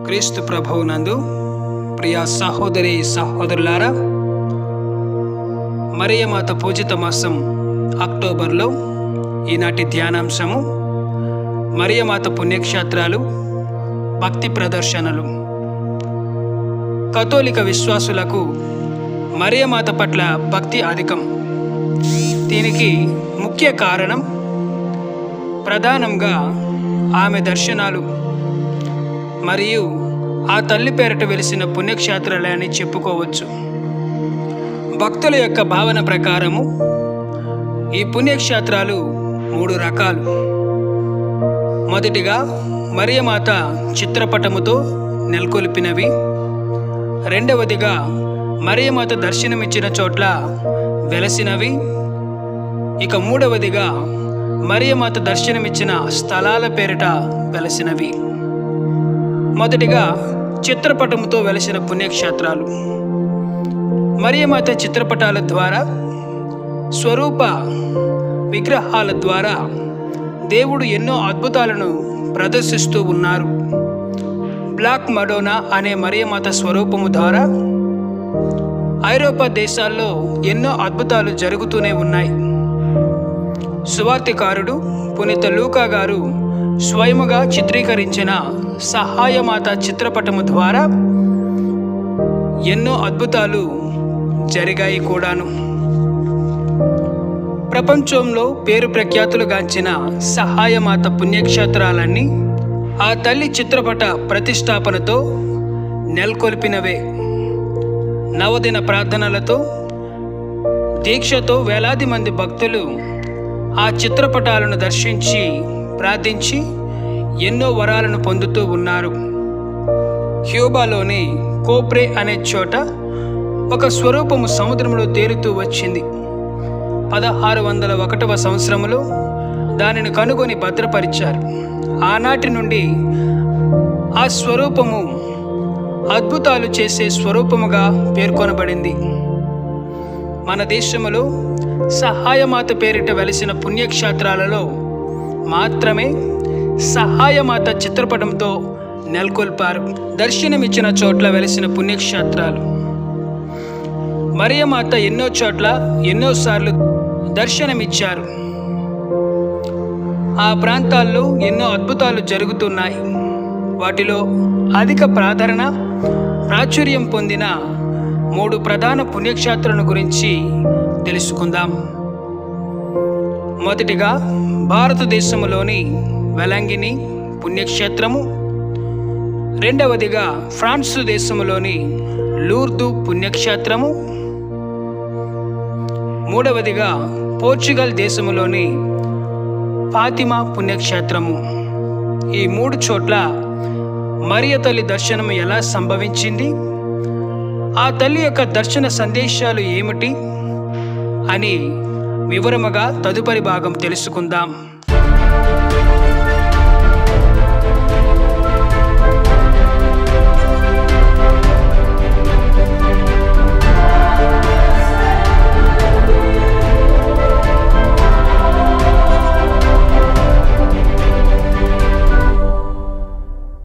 క్రీస్తు ప్రభువునందు ప్రియ సహోదరి సహోదరులారా మరియమాత పూజిత మాసం అక్టోబర్లో ఈనాటి ధ్యానాంశము మరియమాత పుణ్యక్షేత్రాలు భక్తి ప్రదర్శనలు కథోలిక విశ్వాసులకు మరియమాత పట్ల భక్తి అధికం దీనికి ముఖ్య కారణం ప్రధానంగా ఆమె దర్శనాలు మరియు ఆ తల్లి పేరట వెలిసిన పుణ్యక్షేత్రాలని చెప్పుకోవచ్చు భక్తుల యొక్క భావన ప్రకారము ఈ పుణ్యక్షేత్రాలు మూడు రకాలు మొదటిగా మరియమాత చిత్రపటముతో నెలకొల్పినవి రెండవదిగా మరియమాత దర్శనమిచ్చిన చోట్ల వెలసినవి ఇక మూడవదిగా మరియమాత దర్శనమిచ్చిన స్థలాల పేరిట వెలసినవి మొదటిగా చిత్రపటముతో వెలసిన పుణ్యక్షేత్రాలు మరియమాత చిత్రపటాల ద్వారా స్వరూప విగ్రహాల ద్వారా దేవుడు ఎన్నో అద్భుతాలను ప్రదర్శిస్తూ ఉన్నారు బ్లాక్ మడోనా అనే మరియమాత స్వరూపము ద్వారా ఐరోపా దేశాల్లో ఎన్నో అద్భుతాలు జరుగుతూనే ఉన్నాయి సువార్తికారుడు పునీత లూకా గారు స్వయముగా చిత్రీకరించిన సహాయమాత చిత్రపటము ద్వారా ఎన్నో అద్భుతాలు జరిగాయి కూడాను ప్రపంచంలో పేరు ప్రఖ్యాతులు గాంచిన సహాయమాత పుణ్యక్షేత్రాలన్నీ ఆ తల్లి చిత్రపట ప్రతిష్టాపనతో నెలకొల్పినవే నవదిన ప్రార్థనలతో దీక్షతో వేలాది మంది భక్తులు ఆ చిత్రపటాలను దర్శించి ప్రార్థించి ఎన్నో వరాలను పొందుతూ ఉన్నారు క్యూబాలోని కోప్రే అనే చోట ఒక స్వరూపము సముద్రంలో తేలుతూ వచ్చింది పదహారు వందల ఒకటవ సంవత్సరములో దానిని కనుగొని భద్రపరిచారు ఆనాటి నుండి ఆ స్వరూపము అద్భుతాలు చేసే స్వరూపముగా పేర్కొనబడింది మన దేశంలో సహాయమాత పేరిట వెలిసిన పుణ్యక్షేత్రాలలో మాత్రమే సహాయమాత చిత్రపటంతో నెలకొల్పారు దర్శనమిచ్చిన చోట్ల వెలిసిన పుణ్యక్షేత్రాలు మరియమాత ఎన్నో చోట్ల ఎన్నోసార్లు దర్శనమిచ్చారు ఆ ప్రాంతాల్లో ఎన్నో అద్భుతాలు జరుగుతున్నాయి వాటిలో అధిక ప్రాధారణ ప్రాచుర్యం పొందిన మూడు ప్రధాన పుణ్యక్షేత్రాల గురించి తెలుసుకుందాం మొదటిగా భారతదేశంలోని వెలంగిని పుణ్యక్షేత్రము రెండవదిగా ఫ్రాన్స్ దేశంలోని లూర్దు పుణ్యక్షేత్రము మూడవదిగా పోర్చుగల్ దేశంలోని ఫాతిమా పుణ్యక్షేత్రము ఈ మూడు చోట్ల మరియ తల్లి దర్శనం ఎలా సంభవించింది ఆ తల్లి యొక్క దర్శన సందేశాలు ఏమిటి అని వివరముగా తదుపరి భాగం తెలుసుకుందాం